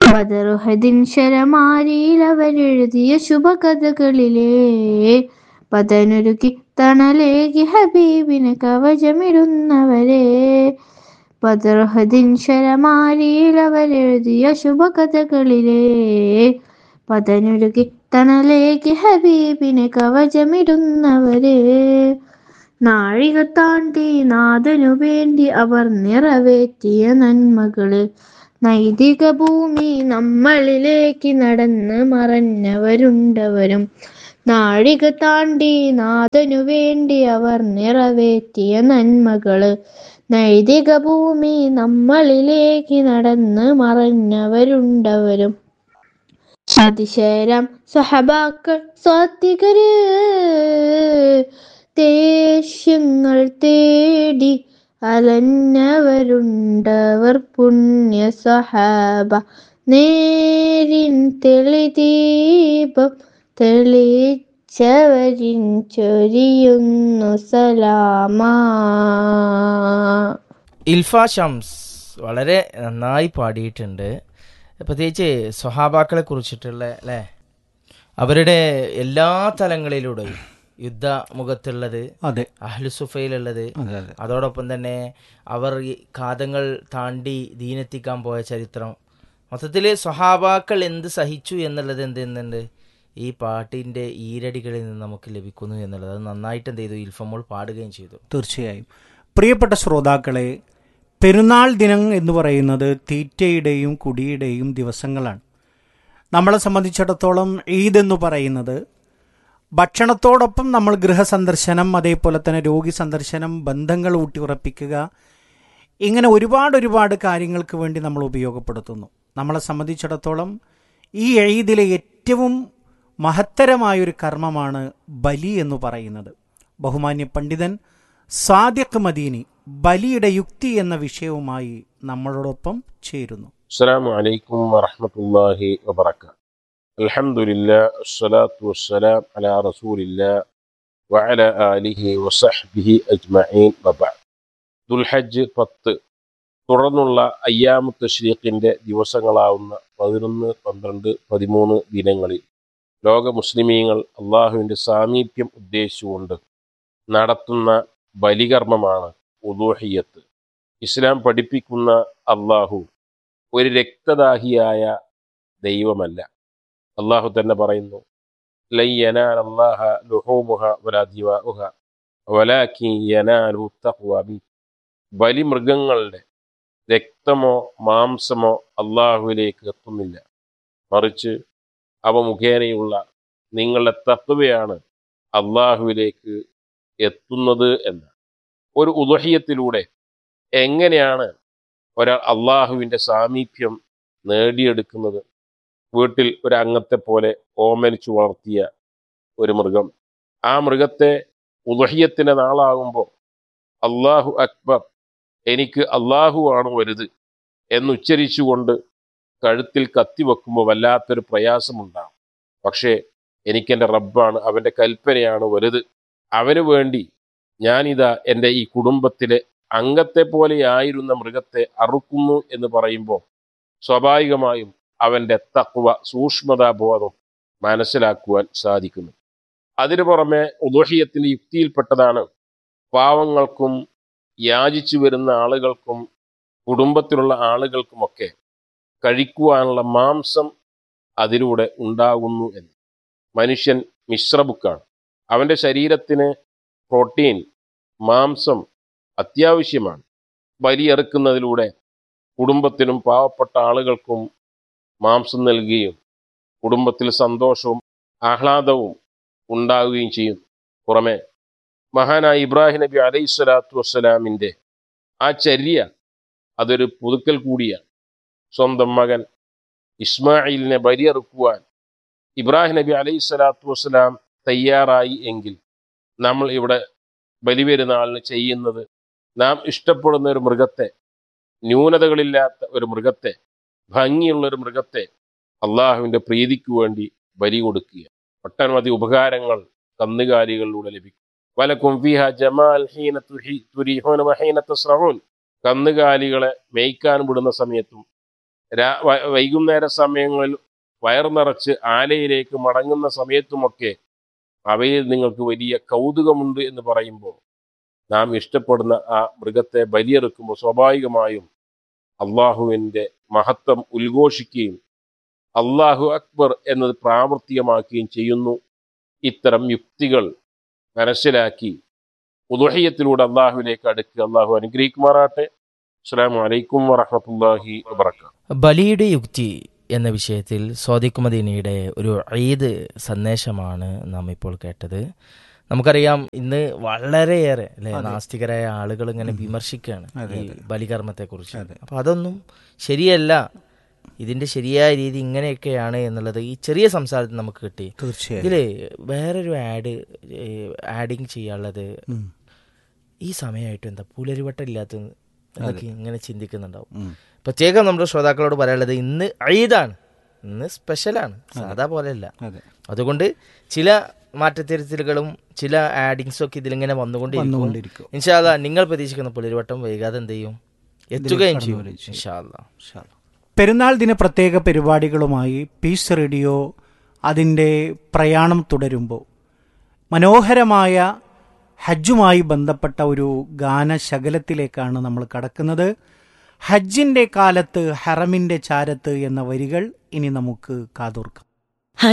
ബദറുഹദിൻ ശരമാരിയിൽ അവരെഴുതിയ ശുഭകഥകളിലെ പതനൊരുക്കി തണലേകി ഹബീബിന് കവചമിടുന്നവരെ ബദറുഹദിൻ ശരമാരിയിൽ അവരെഴുതിയ ശുഭകഥകളിലെ പതനൊരുക്കി തണലേകി ഹബീബിന് കവചമിടുന്നവരെ നാഴിക താണ്ടി നാഥനു വേണ്ടി അവർ നിറവേറ്റിയ നന്മകള് നൈതിക ഭൂമി നമ്മളിലേക്ക് നടന്ന് മറഞ്ഞവരുണ്ടവരും നാഴിക താണ്ടി നാഥനു വേണ്ടി അവർ നിറവേറ്റിയ നന്മകള് നൈതിക ഭൂമി നമ്മളിലേക്ക് നടന്ന് മറഞ്ഞവരുണ്ടവരും അതിശയരം സഹബാക്കൾ സ്വാത്വികര് ദേഷ്യങ്ങൾ തേടി അലഞ്ഞവരുണ്ടവർ പുണ്യ സഹാബ നേരിൻ തെളിദീപം തെളിച്ചവരിൻ ചൊരിയുന്നു സലാമാ ഇൽഫ ഷംസ് വളരെ നന്നായി പാടിയിട്ടുണ്ട് പ്രത്യേകിച്ച് സ്വഹാബാക്കളെ കുറിച്ചിട്ടുള്ള അല്ലേ അവരുടെ എല്ലാ തലങ്ങളിലൂടെയും യുദ്ധ മുഖത്തുള്ളത് അതെ അഹ്ലുസുഫയിലുള്ളത് അതെ അതെ അതോടൊപ്പം തന്നെ അവർ ഈ കാതങ്ങൾ താണ്ടി ദീനെത്തിക്കാൻ പോയ ചരിത്രം മൊത്തത്തിൽ സ്വഹാബാക്കൾ എന്ത് സഹിച്ചു എന്നുള്ളത് എന്ത് ചെയ്യുന്നുണ്ട് ഈ പാട്ടിന്റെ ഈരടികളിൽ നിന്ന് നമുക്ക് ലഭിക്കുന്നു എന്നുള്ളത് അത് നന്നായിട്ട് എന്ത് ചെയ്തു ഇൽഫമോൾ പാടുകയും ചെയ്തു തീർച്ചയായും പ്രിയപ്പെട്ട ശ്രോതാക്കളെ പെരുന്നാൾ ദിനം എന്ന് പറയുന്നത് തീറ്റയുടെയും കുടിയുടെയും ദിവസങ്ങളാണ് നമ്മളെ സംബന്ധിച്ചിടത്തോളം ഈദ് എന്ന് പറയുന്നത് ഭക്ഷണത്തോടൊപ്പം നമ്മൾ ഗൃഹസന്ദർശനം അതേപോലെ തന്നെ രോഗി സന്ദർശനം ബന്ധങ്ങൾ ഊട്ടിയുറപ്പിക്കുക ഇങ്ങനെ ഒരുപാട് ഒരുപാട് കാര്യങ്ങൾക്ക് വേണ്ടി നമ്മൾ ഉപയോഗപ്പെടുത്തുന്നു നമ്മളെ സംബന്ധിച്ചിടത്തോളം ഈ ഈദിലെ ഏറ്റവും മഹത്തരമായൊരു കർമ്മമാണ് ബലി എന്ന് പറയുന്നത് ബഹുമാന്യ പണ്ഡിതൻ സാദിഖ് മദീനി ബലിയുടെ യുക്തി എന്ന വിഷയവുമായി നമ്മളോടൊപ്പം ചേരുന്നു السلام عليكم ورحمة الله وبركاته الحمد لله الصلاة والسلام على رسول الله وعلى آله وصحبه أجمعين وبعد ദുൽഹജ്ജ് പത്ത് തുടർന്നുള്ള അയ്യാമു തഷ്രീഖിൻ്റെ ദിവസങ്ങളാവുന്ന പതിനൊന്ന് പന്ത്രണ്ട് പതിമൂന്ന് ദിനങ്ങളിൽ ലോക മുസ്ലിമീങ്ങൾ അള്ളാഹുവിൻ്റെ സാമീപ്യം ഉദ്ദേശിച്ചുകൊണ്ട് നടത്തുന്ന ബലികർമ്മമാണ് ഉദൂഹിയത്ത് ഇസ്ലാം പഠിപ്പിക്കുന്ന അള്ളാഹു ഒരു രക്തദാഹിയായ ദൈവമല്ല അള്ളാഹു തന്നെ പറയുന്നു ലൻ യനാല അല്ലാഹ ലുഹൂമുഹ വലാ ദിവാഉഹ വലാകിൻ യനാലു തഖ്വ മിൻ ബലിമൃഗങ്ങളുടെ രക്തമോ മാംസമോ അള്ളാഹുവിലേക്ക് എത്തുന്നില്ല മറിച്ച് അവ മുഖേനയുള്ള നിങ്ങളുടെ തത്വയാണ് അള്ളാഹുവിലേക്ക് എത്തുന്നത് എന്ന് ഒരു ഉദഹയത്തിലൂടെ എങ്ങനെയാണ് ഒരാൾ അള്ളാഹുവിൻ്റെ സാമീപ്യം നേടിയെടുക്കുന്നത് വീട്ടിൽ ഒരു അംഗത്തെ പോലെ ഓമനിച്ചു വളർത്തിയ ഒരു മൃഗം ആ മൃഗത്തെ ഉദഹ്യത്തിൻ്റെ നാളാകുമ്പോൾ അള്ളാഹു അക്ബർ എനിക്ക് അള്ളാഹു ആണ് വലുത് എന്നുച്ചരിച്ചുകൊണ്ട് കഴുത്തിൽ കത്തി വെക്കുമ്പോൾ വല്ലാത്തൊരു പ്രയാസമുണ്ടാകും പക്ഷേ എനിക്കെൻ്റെ റബ്ബാണ് അവൻ്റെ കൽപ്പനയാണ് വലുത് അവന് വേണ്ടി ഞാനിതാ എൻ്റെ ഈ കുടുംബത്തിലെ അംഗത്തെ പോലെയായിരുന്ന മൃഗത്തെ അറുക്കുന്നു എന്ന് പറയുമ്പോൾ സ്വാഭാവികമായും അവൻ്റെ തക്വ സൂക്ഷ്മതാബോധം മനസ്സിലാക്കുവാൻ സാധിക്കുന്നു അതിനു പുറമെ ഉദോഹിയത്തിൻ്റെ യുക്തിയിൽപ്പെട്ടതാണ് പാവങ്ങൾക്കും യാചിച്ചു വരുന്ന ആളുകൾക്കും കുടുംബത്തിലുള്ള ആളുകൾക്കുമൊക്കെ കഴിക്കുവാനുള്ള മാംസം അതിലൂടെ ഉണ്ടാകുന്നു എന്ന് മനുഷ്യൻ മിശ്രബുക്കാണ് അവൻ്റെ ശരീരത്തിന് പ്രോട്ടീൻ മാംസം അത്യാവശ്യമാണ് ബലിയെറുക്കുന്നതിലൂടെ കുടുംബത്തിനും പാവപ്പെട്ട ആളുകൾക്കും മാംസം നൽകുകയും കുടുംബത്തിൽ സന്തോഷവും ആഹ്ലാദവും ഉണ്ടാവുകയും ചെയ്യുന്നു പുറമെ മഹാനായ ഇബ്രാഹിം നബി അലൈഹി സ്വലാത്തു വസ്സലാമിൻ്റെ ആ ചര്യ അതൊരു പുതുക്കൽ കൂടിയാണ് സ്വന്തം മകൻ ഇസ്മായിലിനെ ബലിയെറുക്കുവാൻ ഇബ്രാഹിം നബി അലൈഹി സ്വലാത്തു വസ്സലാം തയ്യാറായി എങ്കിൽ നമ്മൾ ഇവിടെ ബലിപെരുന്നാളിന് ചെയ്യുന്നത് നാം ഇഷ്ടപ്പെടുന്ന ഒരു മൃഗത്തെ ന്യൂനതകളില്ലാത്ത ഒരു മൃഗത്തെ ഭംഗിയുള്ള ഒരു മൃഗത്തെ അള്ളാഹുവിൻ്റെ പ്രീതിക്ക് വേണ്ടി ബലി കൊടുക്കുക ഒട്ടനവധി ഉപകാരങ്ങൾ കന്നുകാലികളിലൂടെ ലഭിക്കും വലക്കും ഫിഹ ജമാൽ ഹീന തുഹി തുരിഹോന വഹീന തസ്രഹൂൻ കന്നുകാലികളെ മേയ്ക്കാൻ വിടുന്ന സമയത്തും രാ- വ- വൈകുന്നേര സമയങ്ങളിൽ വയർ നിറച്ച് ആലയിലേക്ക് മടങ്ങുന്ന സമയത്തുമൊക്കെ അവയിൽ നിങ്ങൾക്ക് വലിയ കൗതുകമുണ്ട് എന്ന് പറയുമ്പോൾ നാം ഇഷ്ടപ്പെടുന്ന ആ മൃഗത്തെ ബലിയെറുക്കുമ്പോൾ സ്വാഭാവികമായും അള്ളാഹുവിൻ്റെ മഹത്വം ഉദ്ഘോഷിക്കുകയും അള്ളാഹു അക്ബർ എന്നത് പ്രാവർത്തികമാക്കുകയും ചെയ്യുന്നു ഇത്തരം യുക്തികൾ മനസ്സിലാക്കി ഉദുഹയ്യത്തിലൂടെ അള്ളാഹുവിലേക്ക് അടുക്കുക അള്ളാഹു അനുഗ്രഹിക്കുമാറാട്ടെ അസ്സാം വലൈക്കും വറഹമത്തല്ലാഹി വബർക്കാത്തു ബലിയുടെ യുക്തി എന്ന വിഷയത്തിൽ സ്വാദിഖ് മദീനയുടെ ഒരു ഈദ് സന്ദേശമാണ് നാം ഇപ്പോൾ കേട്ടത് നമുക്കറിയാം ഇന്ന് വളരെയേറെ അല്ലെ നാസ്തികരായ ആളുകൾ ഇങ്ങനെ വിമർശിക്കുകയാണ് ഈ ബലികർമ്മത്തെ കുറിച്ച് അപ്പൊ അതൊന്നും ശരിയല്ല ഇതിന്റെ ശരിയായ രീതി ഇങ്ങനെയൊക്കെയാണ് എന്നുള്ളത് ഈ ചെറിയ സംസാരത്തിൽ നമുക്ക് കിട്ടി തീർച്ചയായും ഇതില് വേറൊരു ആഡ് ആഡിങ് ചെയ്യാനുള്ളത് ഉം. ഈ സമയമായിട്ട് എന്താ പുലരിവട്ടം ഇല്ലാത്ത എന്നൊക്കെ ഇങ്ങനെ ചിന്തിക്കുന്നുണ്ടാവും ഉം. പ്രത്യേകം നമ്മുടെ ശ്രോതാക്കളോട് പറയാനുള്ളത് ഇന്ന് ഈദാണ് ഇന്ന് സ്പെഷ്യലാണ് സാധാ പോലെയല്ല അതെ അതുകൊണ്ട് ചില മാറ്റത്തിരുത്തലുകളും ചില ആഡിങ്സും ഒക്കെ ഇതിലിങ്ങനെ വന്നുകൊണ്ടിരിക്കും വന്നുകൊണ്ടിരിക്കും ഇൻഷാല്ല നിങ്ങൾ പ്രതീക്ഷിക്കുന്ന പുലരിവട്ടം വൈകാതെ എന്ത് ചെയ്യും എത്തുകയും ചെയ്യും കടന്നുവരും ചെയ്യും. ഇൻഷാല്ല ഇൻഷാ അല്ലാ. പെരുന്നാൾ ദിന പ്രത്യേക പരിപാടികളുമായി പീസ് റേഡിയോ അതിൻ്റെ പ്രയാണം തുടരുമ്പോൾ മനോഹരമായ ഹജ്ജുമായി ബന്ധപ്പെട്ട ഒരു ഗാനശകലത്തിലേക്കാണ് നമ്മൾ കടക്കുന്നത് ഹജ്ജിൻ്റെ കാലത്ത് ഹറമിൻ്റെ ചാരത്ത് എന്ന വരികൾ ഇനി നമുക്ക് കാതോർക്കാം